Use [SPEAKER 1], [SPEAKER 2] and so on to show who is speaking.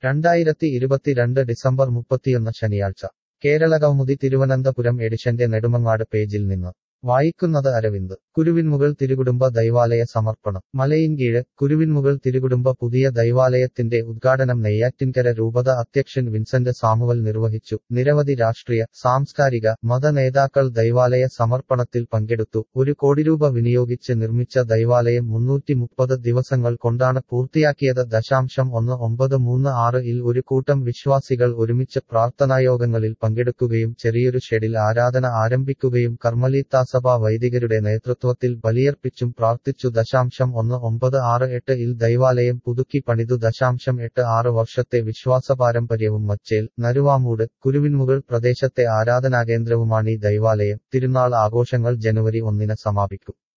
[SPEAKER 1] രണ്ടായിരത്തി ഇരുപത്തിരണ്ട് ഡിസംബർ മുപ്പത്തിയൊന്ന് ശനിയാഴ്ച കേരളകൗമുദി തിരുവനന്തപുരം എഡിഷന്റെ നെടുമങ്ങാട് പേജിൽ നിന്ന് വായിക്കുന്നത് അരവിന്ദ് കുരുവിൻമുകൾ തിരുകുടുംബ ദൈവാലയ സമർപ്പണം മലയിൻകീഴ് കുരുവിൻമുകൾ തിരുകുടുംബ പുതിയ ദൈവാലയത്തിന്റെ ഉദ്ഘാടനം നെയ്യാറ്റിൻകര രൂപത അധ്യക്ഷൻ വിൻസെന്റ് സാമുവൽ നിർവഹിച്ചു നിരവധി രാഷ്ട്രീയ സാംസ്കാരിക മത നേതാക്കൾ ദൈവാലയ സമർപ്പണത്തിൽ പങ്കെടുത്തു ഒരു കോടി രൂപ വിനിയോഗിച്ച് നിർമ്മിച്ച ദൈവാലയം മുന്നൂറ്റി മുപ്പത് ദിവസങ്ങൾ കൊണ്ടാണ് പൂർത്തിയാക്കിയത് ദശാംശം ഒന്ന് ഒമ്പത് മൂന്ന് ആറ് ഇൽ ഒരു കൂട്ടം വിശ്വാസികൾ ഒരുമിച്ച് പ്രാർത്ഥനായോഗങ്ങളിൽ പങ്കെടുക്കുകയും ചെറിയൊരു ഷെഡിൽ ആരാധന ആരംഭിക്കുകയും കർമ്മലീത്താസഭ വൈദികരുടെ നേതൃത്വത്തിൽ ബലിയർപ്പിച്ചും പ്രാർത്ഥിച്ചു ദശാംശം ഒന്ന് ഒമ്പത് ആറ് എട്ട് ഇൽ ദൈവാലയം പുതുക്കി പണിതു ദശാംശം എട്ട് ആറ് വർഷത്തെ വിശ്വാസ പാരമ്പര്യവും മച്ചേൽ നരുവാമൂട് കുരുവിൻമുകൾ പ്രദേശത്തെ ആരാധനാകേന്ദ്രവുമാണീ ദൈവാലയം തിരുനാൾ ആഘോഷങ്ങൾ ജനുവരി ഒന്നിന് സമാപിക്കും